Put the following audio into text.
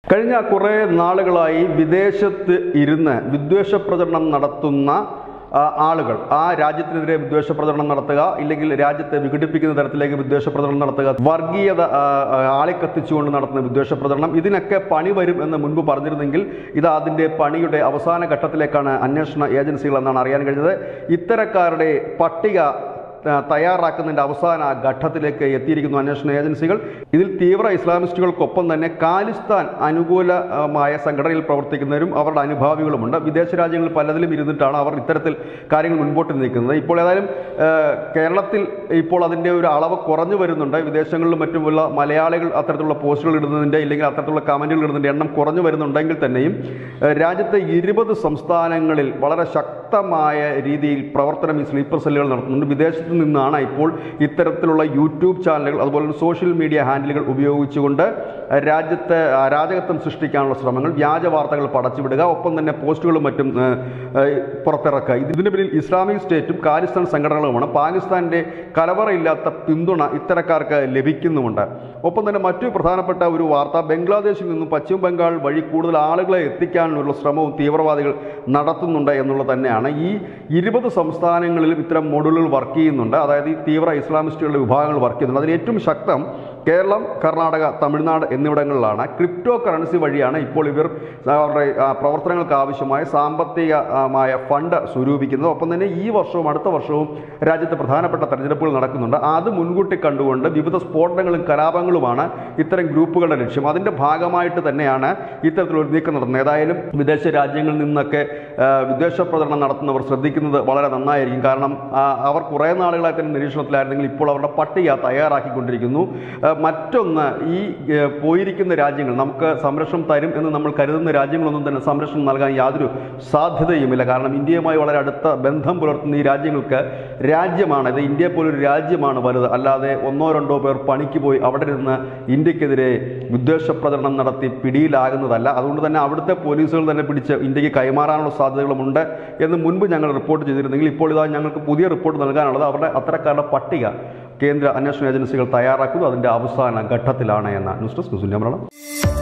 കഴിഞ്ഞ കുറേ നാളുകളായി വിദേശത്ത് ഇരുന്ന് വിദ്വേഷ പ്രചരണം നടത്തുന്ന ആ, ആളുകൾ ആ രാജ്യത്തിനെതിരെ വിദ്വേഷ പ്രചരണം നടത്തുക ഇല്ലെങ്കിൽ രാജ്യത്തെ വിഘടിപ്പിക്കുന്ന തരത്തിലേക്ക് വിദ്വേഷ പ്രചരണം നടത്തുക വർഗീയത ആ, ആ, ആളിക്കത്തിച്ചുകൊണ്ട് നടത്തുന്ന വിദ്വേഷ പ്രചരണം ഇതിനൊക്കെ പണി വരും എന്ന് മുൻപ് പറഞ്ഞിരുന്നെങ്കിൽ ഇത് അതിൻ്റെ പണിയുടെ അവസാന ഘട്ടത്തിലേക്കാണ് അന്വേഷണ ഏജൻസികൾ എന്നാണ് അറിയാൻ കഴിഞ്ഞത് ഇത്തരക്കാരുടെ പട്ടിക ആ, തയ്യാറാക്കുന്നതിൻ്റെ അവസാന ഘട്ടത്തിലേക്ക് എത്തിയിരിക്കുന്നു അന്വേഷണ ഏജൻസികൾ ഇതിൽ തീവ്ര ഇസ്ലാമിസ്റ്റുകൾക്കൊപ്പം തന്നെ ഖാലിസ്ഥാൻ അനുകൂലമായ സംഘടനയിൽ പ്രവർത്തിക്കുന്നവരും അവരുടെ അനുഭാവികളുമുണ്ട് വിദേശ രാജ്യങ്ങളിൽ പലതിലും ഇരുന്നിട്ടാണ് അവർ ഇത്തരത്തിൽ കാര്യങ്ങൾ മുൻപോട്ട് നീക്കുന്നത് ഇപ്പോൾ ഏതായാലും ആ, കേരളത്തിൽ ഇപ്പോൾ അതിൻ്റെ ഒരു അളവ് കുറഞ്ഞു വരുന്നുണ്ട് വിദേശങ്ങളിലും മറ്റുമുള്ള മലയാളികൾ അത്തരത്തിലുള്ള പോസ്റ്റുകൾ ഇടുന്നതിൻ്റെ ഇല്ലെങ്കിൽ അത്തരത്തിലുള്ള കമൻറ്റുകൾ ഇടുന്നതിൻ്റെ എണ്ണം കുറഞ്ഞു വരുന്നുണ്ടെങ്കിൽ തന്നെയും ആ, രാജ്യത്തെ ഇരുപത് സംസ്ഥാനങ്ങളിൽ വളരെ ശക്തമായ രീതിയിൽ പ്രവർത്തനം ഈ സ്ലീപ്പർ സെല്ലുകൾ നടത്തുന്നുണ്ട് വിദേശത്ത് നിന്നാണ് ഇപ്പോൾ ഇത്തരത്തിലുള്ള യൂട്യൂബ് ചാനലുകൾ അതുപോലെ തന്നെ സോഷ്യൽ മീഡിയ ഹാൻഡിലുകൾ ഉപയോഗിച്ചുകൊണ്ട് രാജ്യത്തെ അരാജകത്വം സൃഷ്ടിക്കാനുള്ള ശ്രമങ്ങൾ വ്യാജ വാർത്തകൾ പടച്ചുവിടുക ഒപ്പം തന്നെ പോസ്റ്റുകളും മറ്റും ഏഹ്, ഏഹ്, പുറത്തിറക്കുക ഇതിന് പിന്നിൽ ഇസ്ലാമിക് സ്റ്റേറ്റും ഖാലിസ്ഥാൻ സംഘടനകളുമാണ് പാകിസ്ഥാന്റെ കലവറയില്ലാത്ത പിന്തുണ ഇത്തരക്കാർക്ക് ലഭിക്കുന്നുമുണ്ട് ഒപ്പം തന്നെ മറ്റു പ്രധാനപ്പെട്ട ഒരു വാർത്ത ബംഗ്ലാദേശിൽ നിന്നും പശ്ചിമ ബംഗാൾ വഴി കൂടുതൽ ആളുകളെ എത്തിക്കാനുള്ള ശ്രമവും തീവ്രവാദികൾ നടത്തുന്നുണ്ട് എന്നുള്ളത് തന്നെയാണ് ഈ ഇരുപത് സംസ്ഥാനങ്ങളിലും ഇത്തരം മോഡുകൾ വർക്ക് ചെയ്യുന്നുണ്ട് അതായത് ഈ തീവ്ര ഇസ്ലാമിസ്റ്റുകളുടെ വിഭാഗങ്ങൾ വർക്ക് ചെയ്യുന്നുണ്ട് അതിൽ ഏറ്റവും ശക്തം കേരളം കർണാടക തമിഴ്നാട് എന്നിവിടങ്ങളിലാണ് ക്രിപ്റ്റോ കറൻസി വഴിയാണ് ഇപ്പോൾ ഇവർ അവരുടെ ആ, പ്രവർത്തനങ്ങൾക്ക് ആവശ്യമായ സാമ്പത്തികമായ ഫണ്ട് സ്വരൂപിക്കുന്നത് ഒപ്പം തന്നെ ഈ വർഷവും അടുത്ത വർഷവും രാജ്യത്ത് പ്രധാനപ്പെട്ട തെരഞ്ഞെടുപ്പുകൾ നടക്കുന്നുണ്ട് അത് മുൻകൂട്ടി കണ്ടുകൊണ്ട് വിവിധ സ്ഫോടനങ്ങളും കലാപങ്ങളുമാണ് ഇത്തരം ഗ്രൂപ്പുകളുടെ ലക്ഷ്യം അതിൻ്റെ ഭാഗമായിട്ട് തന്നെയാണ് ഇത്തരത്തിലൊരു നീക്കം നടത്തുന്നത് ഏതായാലും വിദേശ രാജ്യങ്ങളിൽ നിന്നൊക്കെ ആ, വിദ്വേഷ പ്രചരണം നടത്തുന്നവർ ശ്രദ്ധിക്കുന്നത് വളരെ നന്നായിരിക്കും കാരണം ആ, അവർ കുറേ നാളുകളായി തന്നെ നിരീക്ഷണത്തിലായിരുന്നെങ്കിൽ ഇപ്പോൾ അവരുടെ പട്ടിക തയ്യാറാക്കിക്കൊണ്ടിരിക്കുന്നു ആ, മറ്റൊന്ന് ഈ ഏ, പോയിരിക്കുന്ന രാജ്യങ്ങൾ നമുക്ക് സംരക്ഷണം തരും എന്ന് നമ്മൾ കരുതുന്ന രാജ്യങ്ങളൊന്നും തന്നെ സംരക്ഷണം നൽകാൻ യാതൊരു സാധ്യതയുമില്ല കാരണം ഇന്ത്യയുമായി വളരെ അടുത്ത ബന്ധം പുലർത്തുന്ന ഈ രാജ്യങ്ങൾക്ക് രാജ്യമാണ് ഇത് ഇന്ത്യയെ പോലൊരു രാജ്യമാണ് വലുത് അല്ലാതെ ഒന്നോ രണ്ടോ പേർ പണിക്ക് പോയി അവിടെ നിന്ന് ഇന്ത്യക്കെതിരെ വിദ്വേഷ പ്രചരണം നടത്തി പിടിയിലാകുന്നതല്ല അതുകൊണ്ട് തന്നെ അവിടുത്തെ പോലീസുകൾ തന്നെ പിടിച്ച് ഇന്ത്യക്ക് കൈമാറാനുള്ള സാധ്യതകളുമുണ്ട് എന്ന് മുൻപ് ഞങ്ങൾ റിപ്പോർട്ട് ചെയ്തിരുന്നെങ്കിൽ ഇപ്പോൾ ഇതാ ഞങ്ങൾക്ക് പുതിയ റിപ്പോർട്ട് നൽകാനുള്ളത് അവരുടെ അത്തരക്കാരുടെ പട്ടിക കേന്ദ്ര അന്വേഷണ ഏജൻസികൾ തയ്യാറാക്കുന്നു അതിൻ്റെ അവസാന ഘട്ടത്തിലാണ് എന്ന news desk news India Malayalam